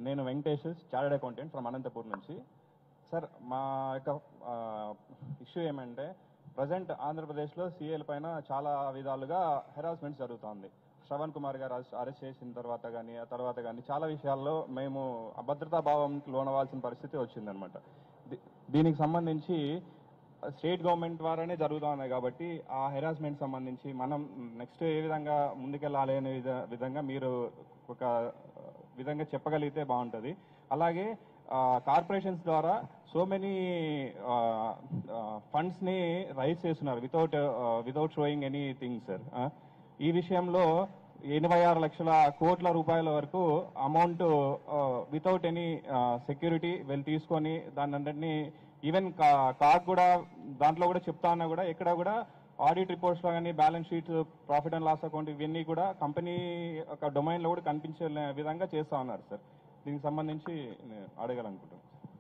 నేను Venkatesh chartered accountant from Anantapur నుంచి sir మా యొక్క ఇష్యూ ఏమంటే ప్రజెంట్ ఆంధ్రప్రదేశ్లో సీఏల పైన చాలా విధాలుగా హెరాస్మెంట్ జరుగుతోంది శ్రవణ్ కుమార్ గారు అరెస్ట్ అరెస్ట్ చేసిన తర్వాత కానీ ఆ తర్వాత కానీ చాలా విషయాల్లో మేము అభద్రతా భావంకి లోనవాల్సిన పరిస్థితి వచ్చిందనమాట దీ- దీనికి సంబంధించి స్టేట్ గవర్నమెంట్ ద్వారానే జరుగుతా ఉన్నాయి కాబట్టి ఆ హెరాస్మెంట్ సంబంధించి మనం నెక్స్ట్ ఏ విధంగా ముందుకెళ్ళాలి అనే విధ- విధంగా మీరు ఒక ఆ, విధంగా చెప్పగలిగితే బాగుంటుంది అలాగే కార్పొరేషన్స్ ద్వారా సో మెనీ ఫండ్స్ ని రైజ్ చేస్తున్నారు without without showing anything sir ఈ విషయంలో ఎనభై ఆరు లక్షల కోట్ల రూపాయల వరకు అమౌంట్ వితౌట్ ఎనీ సెక్యూరిటీ వెళ్ళి తీసుకొని దాన్ని అందరినీ ఈవెన్ కాక్ కూడా దాంట్లో కూడా చెప్తా ఉన్నా కూడా ఎక్కడ కూడా ఆడిట్ రిపోర్ట్స్ లో కానీ balance sheet profit and loss account ఇవన్నీ కూడా కంపెనీ ఒక డొమైన్ లో కూడా కనిపించే విధంగా చేస్తా ఉన్నారు సార్ దీనికి సంబంధించి నేను అడగాలనుకుంటున్నాను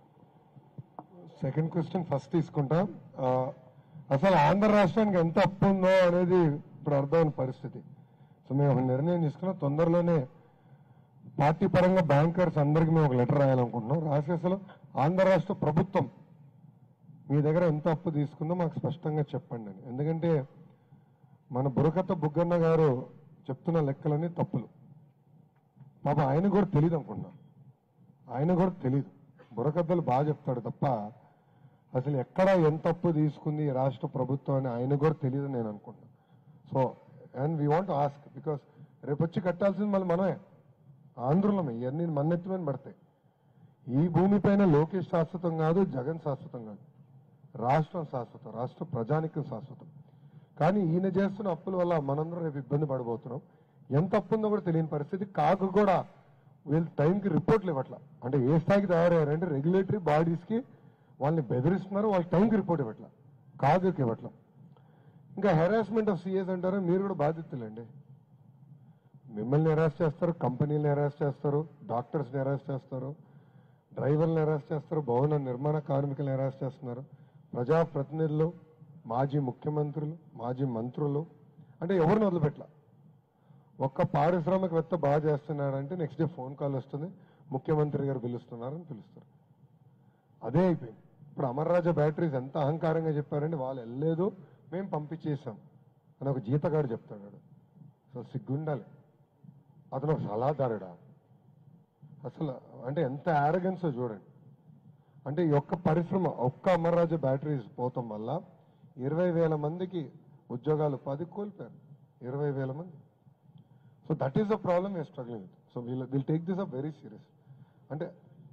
సెకండ్ క్వశ్చన్ ఫస్ట్ తీసుకుంటా ఆ, అసలు ఆంధ్ర రాష్ట్రానికి ఎంత అప్పు ఉందో అనేది ఇప్పుడు అర్థమైన పరిస్థితి సో మేము ఒక నిర్ణయం తీసుకున్నాం తొందరలోనే పార్టీ పరంగా బ్యాంకర్స్ అందరికి మేము ఒక లెటర్ రాయాలనుకుంటున్నాం రాసి అసలు ఆంధ్ర రాష్ట్ర ప్రభుత్వం మీ దగ్గర ఎంత అప్పు తీసుకుందో మాకు స్పష్టంగా చెప్పండి అని ఎందుకంటే మన బురకత్త బుగ్గన్న గారు చెప్తున్న లెక్కలన్నీ తప్పులు పాప ఆయన కూడా తెలియదు అనుకున్నా ఆయన కూడా తెలియదు బుర్రకథలు బాగా చెప్తాడు తప్ప అసలు ఎక్కడ ఎంత అప్పు తీసుకుంది ఈ రాష్ట్ర ప్రభుత్వం అని ఆయన కూడా తెలియదు నేను అనుకుంటున్నా so and we want ask because రేపు వచ్చి కట్టాల్సింది మళ్ళీ మనమే ఆంధ్రులమే ఇవన్నీ మన ఎత్తుమైన పడతాయి ఈ భూమిపైన లోకేష్ శాశ్వతం కాదు జగన్ శాశ్వతం కాదు రాష్ట్రం శాశ్వతం రాష్ట్ర ప్రజానికం శాశ్వతం కానీ ఈయన చేస్తున్న అప్పుల వల్ల మనందరం రేపు ఇబ్బంది పడబోతున్నాం ఎంత అప్పు ఉందో కూడా తెలియని పరిస్థితి కాకు కూడా వీళ్ళు టైంకి రిపోర్ట్లు ఇవ్వట్ల అంటే ఏ స్థాయికి తయారయ్యారంటే రెగ్యులేటరీ బాడీస్కి వాళ్ళని బెదిరిస్తున్నారు వాళ్ళకి టైంకి రిపోర్ట్ ఇవ్వట్ల కాగుకి ఇవ్వట్ల ఇంకా హెరాస్మెంట్ ఆఫ్ సిఎస్ అంటారు మీరు కూడా బాధితులండి మిమ్మల్ని హెరాస్ చేస్తారు కంపెనీలను హెరాస్ చేస్తారు డాక్టర్స్ని హెరాస్ చేస్తారు డ్రైవర్లను హెరాస్ చేస్తారు భవన నిర్మాణ కార్మికులను హెరాస్ చేస్తున్నారు ప్రజాప్రతినిధులు మాజీ ముఖ్యమంత్రులు మాజీ మంత్రులు అంటే ఎవరిని వదిలిపెట్టల ఒక్క పారిశ్రామికవేత్త బాగా చేస్తున్నాడంటే నెక్స్ట్ డే ఫోన్ కాల్ వస్తుంది ముఖ్యమంత్రి గారు పిలుస్తున్నారని పిలుస్తారు అదే అయిపోయింది ఇప్పుడు అమర్రాజా బ్యాటరీస్ ఎంత అహంకారంగా చెప్పారంటే వాళ్ళు వెళ్ళలేదు మేము పంపించేసాం అని ఒక జీతగాడు చెప్తాడు వాడు. సో సిగ్గుండాలి అతను ఒక సలహాదారుడా అసలు అంటే ఎంత ఆరగెన్స్ చూడండి అంటే ఈ ఒక్క పరిశ్రమ ఒక్క అమర్రాజా బ్యాటరీస్ పోతాం వల్ల ఇరవై వేల మందికి ఉద్యోగాలు ఉపాధి కోల్పోయారు ఇరవై వేల మంది so that is the problem we are struggling with so we'll will take this a very serious అంటే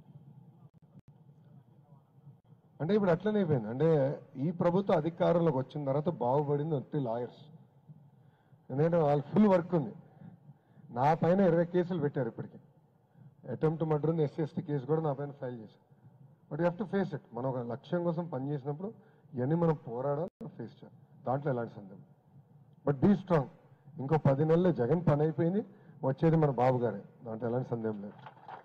అంటే ఇప్పుడు అట్లనే అయిపోయింది అంటే ఈ ప్రభుత్వ అధికారంలోకి వచ్చిన తర్వాత బాగుపడింది ఒట్టి లాయర్స్ నేను వాళ్ళకి ఫుల్ వర్క్ ఉంది నా పైన ఇరవై కేసులు పెట్టారు ఇప్పటికి అటెంప్ట్ మర్డర్ ఉంది ఎస్సీ ఎస్టీ కేసు కూడా నా పైన ఫైల్ చేశారు but you have to face it మనం ఒక లక్ష్యం కోసం పనిచేసినప్పుడు ఇవన్నీ మనం పోరాడాలి ఫేస్ చేయాలి దాంట్లో ఎలాంటి సందేహం బట్ బీ స్ట్రాంగ్ ఇంకో పది నెలల్లో జగన్ పని అయిపోయింది వచ్చేది మన బాబు గారే దాంట్లో ఎలాంటి సందేహం లేదు